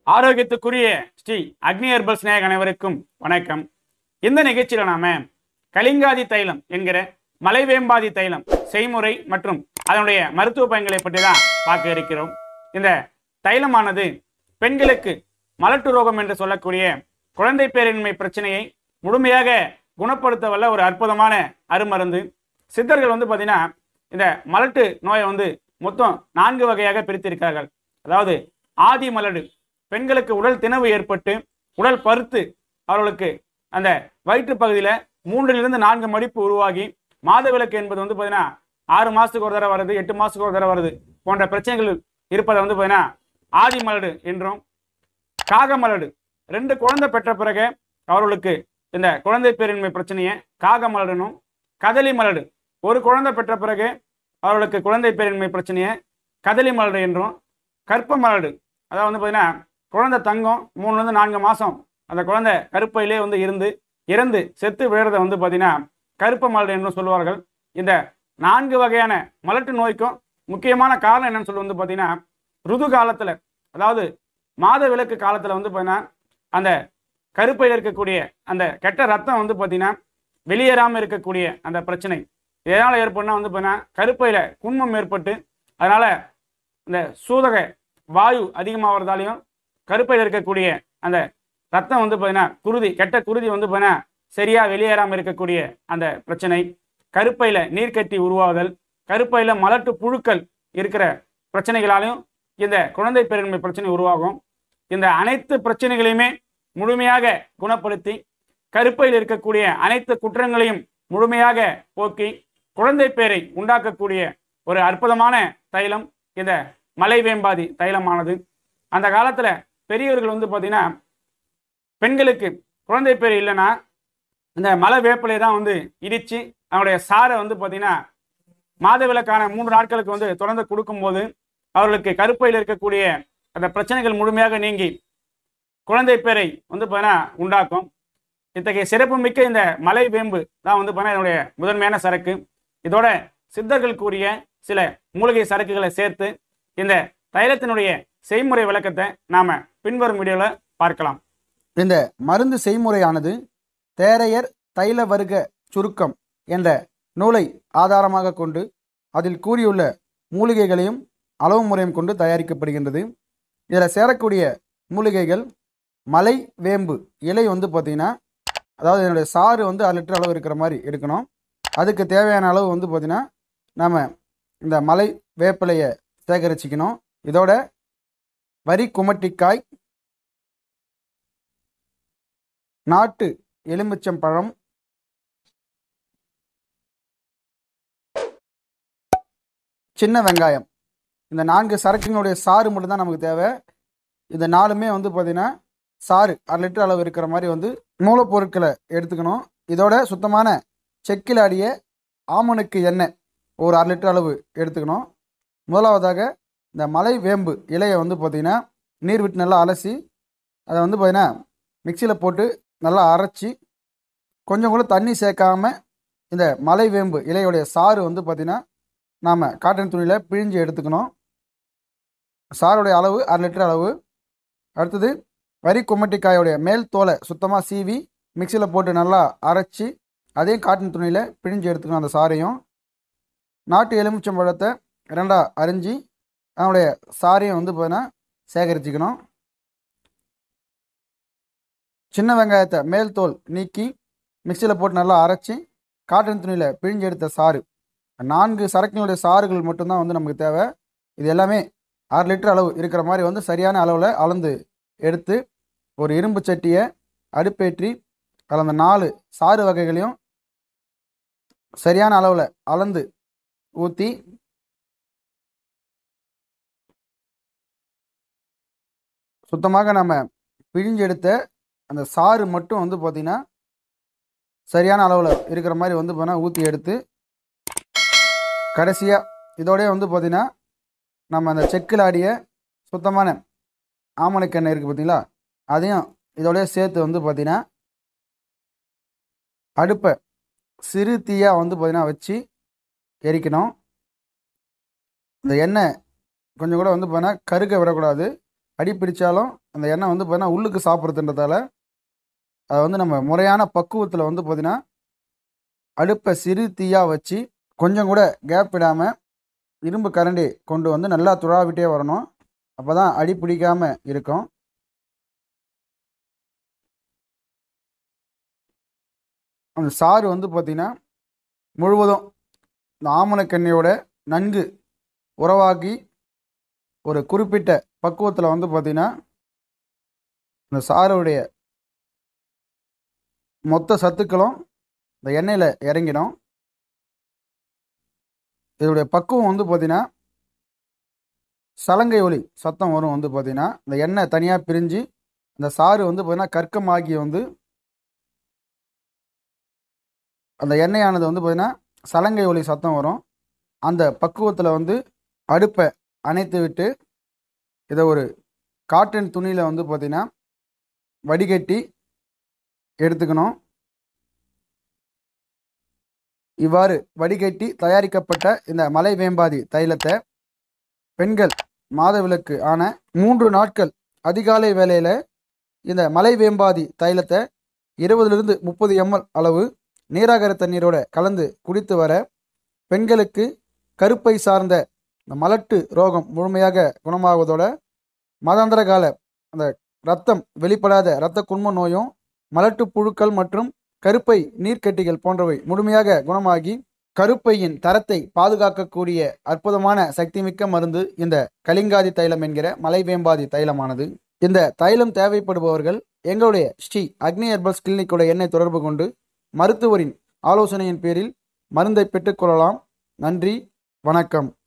ஆரோக்கியத்துக்குரிய ஸ்ரீ அக்னி ஹெர்பல் ஸ்நேக அனைவருக்கும் வணக்கம் இந்த நிகழ்ச்சியில் நாம கலிங்காதி தைலம் என்கிற மலைவேம்பாதி தைலம் செய்முறை மற்றும் அதனுடைய மருத்துவ பயன்களை பற்றி தான் பார்க்க இருக்கிறோம் இந்த தைலமானது பெண்களுக்கு மலட்டு ரோகம் என்று சொல்லக்கூடிய குழந்தை பேரின்மை பிரச்சனையை முழுமையாக குணப்படுத்த வல்ல ஒரு அற்புதமான அருமருந்து சித்தர்கள் வந்து பார்த்தீங்கன்னா இந்த மலட்டு நோயை வந்து மொத்தம் நான்கு வகையாக பிரித்திருக்கிறார்கள் அதாவது ஆதி மலடு பெண்களுக்கு உடல் திணவு ஏற்பட்டு உடல் பருத்து அவர்களுக்கு அந்த வயிற்று பகுதியில் மூன்றிலிருந்து நான்கு மடிப்பு உருவாகி மாதவிலக்கு என்பது வந்து பார்த்தீங்கன்னா ஆறு மாதத்துக்கு ஒரு தடவை வருது எட்டு மாதத்துக்கு ஒரு தடவை வருது போன்ற பிரச்சனைகள் இருப்பதை வந்து பார்த்தீங்கன்னா ஆதி மலடு என்றும் காக மலடு ரெண்டு குழந்தை பெற்ற பிறகு அவர்களுக்கு இந்த குழந்தை பேரின்மை பிரச்சனையை காக மலடுனும் கதலி மலடு ஒரு குழந்தை பெற்ற பிறகு அவர்களுக்கு குழந்தை பேரின்மை பிரச்சனையை கதலி மலடு என்றும் கற்ப மலடு அதாவது வந்து பார்த்தீங்கன்னா குழந்தை தங்கம் மூணுலேருந்து நான்கு மாதம் அந்த குழந்தை கருப்பையிலே வந்து இருந்து இறந்து செத்து விழுறத வந்து பார்த்தீங்கன்னா கருப்ப மலடு என்றும் சொல்லுவார்கள் இந்த நான்கு வகையான மலட்டு நோய்க்கும் முக்கியமான காரணம் என்னன்னு சொல்லி வந்து பார்த்தீங்கன்னா ருது காலத்தில் அதாவது மாத விளக்கு காலத்தில் வந்து பார்த்தீங்கன்னா அந்த கருப்பையில் இருக்கக்கூடிய அந்த கெட்ட ரத்தம் வந்து பார்த்தீங்கன்னா வெளியேறாமல் இருக்கக்கூடிய அந்த பிரச்சனை எதனால் ஏற்படுனா வந்து பார்த்தீங்கன்னா கருப்பையில் குன்மம் ஏற்பட்டு அதனால் இந்த சூதக வாயு அதிகமாகிறதாலையும் கருப்பையில் இருக்கக்கூடிய அந்த ரத்தம் வந்து பார்த்தீங்கன்னா குருதி கெட்ட குருதி வந்து பார்த்தீங்கன்னா சரியாக வெளியேறாமல் இருக்கக்கூடிய அந்த பிரச்சனை கருப்பையில் நீர்க்கட்டி உருவாகுதல் கருப்பையில் மலட்டு புழுக்கள் இருக்கிற பிரச்சனைகளாலையும் இந்த குழந்தை பேரின்மை பிரச்சனை உருவாகும் இந்த அனைத்து பிரச்சனைகளையுமே முழுமையாக குணப்படுத்தி கருப்பையில் இருக்கக்கூடிய அனைத்து குற்றங்களையும் முழுமையாக போக்கி குழந்தை பேரை உண்டாக்கக்கூடிய ஒரு அற்புதமான தைலம் இந்த மலைவேம்பாதி தைலமானது அந்த காலத்தில் பெரியவர்கள் வந்து பார்த்தீங்கன்னா பெண்களுக்கு குழந்தை பேர் இல்லைன்னா இந்த மலை வேப்பிலை தான் வந்து இடித்து அவனுடைய சாரை வந்து பார்த்தீங்கன்னா மாதவிலக்கான மூன்று நாட்களுக்கு வந்து தொடர்ந்து கொடுக்கும்போது அவர்களுக்கு கருப்பையில் இருக்கக்கூடிய அந்த பிரச்சனைகள் முழுமையாக நீங்கி குழந்தை பேரை வந்து பார்த்தீங்கன்னா உண்டாக்கும் இத்தகைய சிறப்புமிக்க இந்த மலை வேம்பு தான் வந்து பார்த்தீங்கன்னா என்னுடைய முதன்மையான சரக்கு இதோட சித்தர்கள் கூறிய சில மூலிகை சரக்குகளை சேர்த்து இந்த தைலத்தினுடைய செய்முறை விளக்கத்தை நாம பின்வரும் வீடியோவில் பார்க்கலாம் இந்த மருந்து செய்முறையானது தேரையர் தைல வர்க்க சுருக்கம் என்ற நூலை ஆதாரமாக கொண்டு அதில் கூறியுள்ள மூலிகைகளையும் அளவு முறையும் கொண்டு தயாரிக்கப்படுகின்றது இதில் சேரக்கூடிய மூலிகைகள் மலை வேம்பு இலை வந்து பார்த்திங்கன்னா அதாவது என்னுடைய சாறு வந்து அரை லிட்டர் அளவு இருக்கிற மாதிரி எடுக்கணும் அதுக்கு தேவையான அளவு வந்து பார்த்திங்கன்னா நம்ம இந்த மலை வேப்பிலையை சேகரிச்சுக்கணும் இதோட வரி குமட்டிக்காய் நாட்டு எலுமிச்சம் பழம் சின்ன வெங்காயம் இந்த நான்கு சரக்குங்களுடைய சாறு மட்டும்தான் நமக்கு தேவை இந்த நாலுமே வந்து பார்த்திங்கன்னா சாறு அரை லிட்டர் அளவு இருக்கிற மாதிரி வந்து மூலப்பொருட்களை எடுத்துக்கணும் இதோட சுத்தமான செக்கில் ஆடிய ஆமணுக்கு எண்ணெய் ஒரு அரை லிட்டர் அளவு எடுத்துக்கணும் முதலாவதாக இந்த மலை வேம்பு இலையை வந்து பார்த்திங்கன்னா நீர் விட்டு நல்லா அலசி அதை வந்து பார்த்திங்கன்னா மிக்சியில் போட்டு நல்லா அரைச்சி கொஞ்சம் கூட தண்ணி சேர்க்காம இந்த மலை வேம்பு இலையுடைய சாறு வந்து பார்த்திங்கன்னா நாம் காட்டன் துணியில் பிழிஞ்சு எடுத்துக்கணும் சாருடைய அளவு அரை லிட்டர் அளவு அடுத்தது வரி கும்மட்டிக்காயோடைய மேல் தோலை சுத்தமாக சீவி மிக்சியில் போட்டு நல்லா அரைச்சி அதையும் காட்டன் துணியில் பிழிஞ்சு எடுத்துக்கணும் அந்த சாறையும் நாட்டு எலுமிச்சம் பழத்தை ரெண்டாக அரிஞ்சு அதனுடைய சாரையும் வந்து பார்த்தீங்கன்னா சேகரிச்சுக்கணும் சின்ன வெங்காயத்தை மேல் தோல் நீக்கி மிக்சியில் போட்டு நல்லா அரைச்சி காட்டன் துணியில் பிழிஞ்சு எடுத்த சாறு நான்கு சரக்கினுடைய சாறுகள் மட்டும்தான் வந்து நமக்கு தேவை இது எல்லாமே அரை லிட்டர் அளவு இருக்கிற மாதிரி வந்து சரியான அளவில் அளந்து எடுத்து ஒரு இரும்பு சட்டியை அடுப்பேற்றி அதில் அந்த நாலு சாறு வகைகளையும் சரியான அளவில் அளந்து ஊற்றி சுத்தமாக நம்ம பிழிஞ்சு எடுத்த அந்த சாறு மட்டும் வந்து பார்த்திங்கன்னா சரியான அளவில் இருக்கிற மாதிரி வந்து பார்த்தீங்கன்னா ஊற்றி எடுத்து கடைசியாக இதோடய வந்து பார்த்திங்கன்னா நம்ம அந்த செக்கில் ஆடிய சுத்தமான ஆமணக்கெண்ணெய் இருக்குது பார்த்தீங்களா அதையும் இதோடய சேர்த்து வந்து பார்த்திங்கன்னா அடுப்பை சிறு தீயாக வந்து பார்த்திங்கன்னா வச்சு எரிக்கணும் இந்த எண்ணெய் கொஞ்சம் கூட வந்து பார்த்தீங்கன்னா கருக்க விடக்கூடாது அடி பிடிச்சாலும் அந்த எண்ணெய் வந்து பார்த்தீங்கன்னா உள்ளுக்கு சாப்பிட்றதுன்றதால அதை வந்து நம்ம முறையான பக்குவத்தில் வந்து பார்த்தீங்கன்னா அடுப்பை சிறு தீயாக வச்சு கொஞ்சம் கூட கேப் விடாமல் இரும்பு கரண்டி கொண்டு வந்து நல்லா துழாவிட்டே வரணும் அப்போ தான் அடி பிடிக்காம இருக்கும் அந்த சாறு வந்து பார்த்திங்கன்னா முழுவதும் இந்த ஆமணக்கண்ணியோட நன்கு உறவாக்கி ஒரு குறிப்பிட்ட பக்குவத்தில் வந்து பார்த்திங்கன்னா இந்த சாறுடைய மொத்த சத்துக்களும் இந்த எண்ணெயில் இறங்கிடும் இதோடைய பக்குவம் வந்து பார்த்திங்கன்னா சலங்கை ஒலி சத்தம் வரும் வந்து பார்த்திங்கன்னா இந்த எண்ணெய் தனியாக பிரிஞ்சு அந்த சாறு வந்து பார்த்திங்கன்னா கற்கமாகி வந்து அந்த எண்ணெயானது வந்து பார்த்திங்கன்னா சலங்கை ஒலி சத்தம் வரும் அந்த பக்குவத்தில் வந்து அடுப்பை அணைத்து விட்டு இதை ஒரு காட்டன் துணியில் வந்து பார்த்திங்கன்னா வடிகட்டி எடுத்துக்கணும் இவ்வாறு வடிகட்டி தயாரிக்கப்பட்ட இந்த மலை வேம்பாதி தைலத்தை பெண்கள் மாதவிலக்கு ஆன மூன்று நாட்கள் அதிகாலை வேளையில் இந்த மலை வேம்பாதி தைலத்தை இருபதுலேருந்து முப்பது எம்எல் அளவு நீராகர தண்ணீரோட கலந்து குடித்து வர பெண்களுக்கு கருப்பை சார்ந்த இந்த மலட்டு ரோகம் முழுமையாக குணமாவதோட மாதாந்திர கால அந்த ரத்தம் வெளிப்படாத இரத்த குன்ம நோயும் மலட்டு புழுக்கள் மற்றும் கருப்பை நீர்க்கட்டிகள் போன்றவை முழுமையாக குணமாகி கருப்பையின் தரத்தை பாதுகாக்கக்கூடிய அற்புதமான சக்திமிக்க மருந்து இந்த கலிங்காதி தைலம் என்கிற மலைவேம்பாதி தைலமானது இந்த தைலம் தேவைப்படுபவர்கள் எங்களுடைய ஸ்ரீ அக்னி ஹெர்பல்ஸ் கிளினிக்கோட எண்ணை தொடர்பு கொண்டு மருத்துவரின் ஆலோசனையின் பேரில் மருந்தை பெற்றுக்கொள்ளலாம் நன்றி வணக்கம்